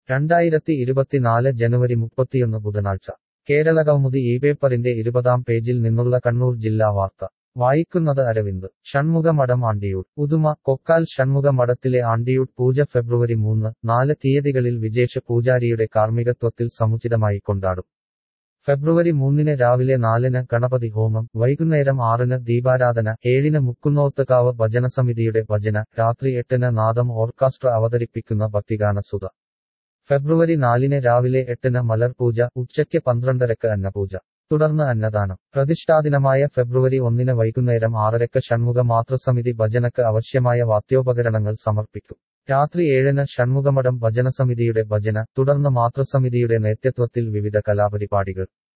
രണ്ടായിരത്തി ഇരുപത്തിനാല് ജനുവരി മുപ്പത്തിയൊന്ന് ബുധനാഴ്ച കേരളകൗമുദി ഈ പേപ്പറിന്റെ ഇരുപതാം പേജിൽ നിന്നുള്ള കണ്ണൂർ ജില്ലാ വാർത്ത വായിക്കുന്നത് അരവിന്ദ് ഷൺമുഖമഠം ആണ്ടിയൂർ ഉദുമ കൊക്കാൽ ഷൺമുഖമഠത്തിലെ ആണ്ടിയൂട്ട് പൂജ ഫെബ്രുവരി മൂന്ന് നാല് തീയതികളിൽ വിജേഷ പൂജാരിയുടെ കാർമ്മികത്വത്തിൽ സമുചിതമായി കൊണ്ടാടും ഫെബ്രുവരി മൂന്നിന് രാവിലെ നാലിന് ഗണപതി ഹോമം വൈകുന്നേരം ആറിന് ദീപാരാധന ഏഴിന് മുക്കുന്നോത്തുകാവ് ഭജനസമിതിയുടെ ഭജന രാത്രി എട്ടിന് നാദം ഓർക്കസ്ട്ര അവതരിപ്പിക്കുന്ന ഭക്തിഗാന സുധ ഫെബ്രുവരി നാലിന് രാവിലെ എട്ടിന് മലർപൂജ ഉച്ചയ്ക്ക് പന്ത്രണ്ടരക്ക് അന്നപൂജ തുടർന്ന് അന്നദാനം പ്രതിഷ്ഠാദിനമായ ഫെബ്രുവരി ഒന്നിന് വൈകുന്നേരം ആറരക്ക് ഷൺമുഖ മാതൃസമിതി ഭജനക്ക് ആവശ്യമായ വാദ്യോപകരണങ്ങൾ സമർപ്പിക്കും രാത്രി ഏഴിന് ഷൺമുഖമഠം ഭജനസമിതിയുടെ ഭജന തുടർന്ന് മാതൃസമിതിയുടെ നേതൃത്വത്തിൽ വിവിധ കലാപരിപാടികൾ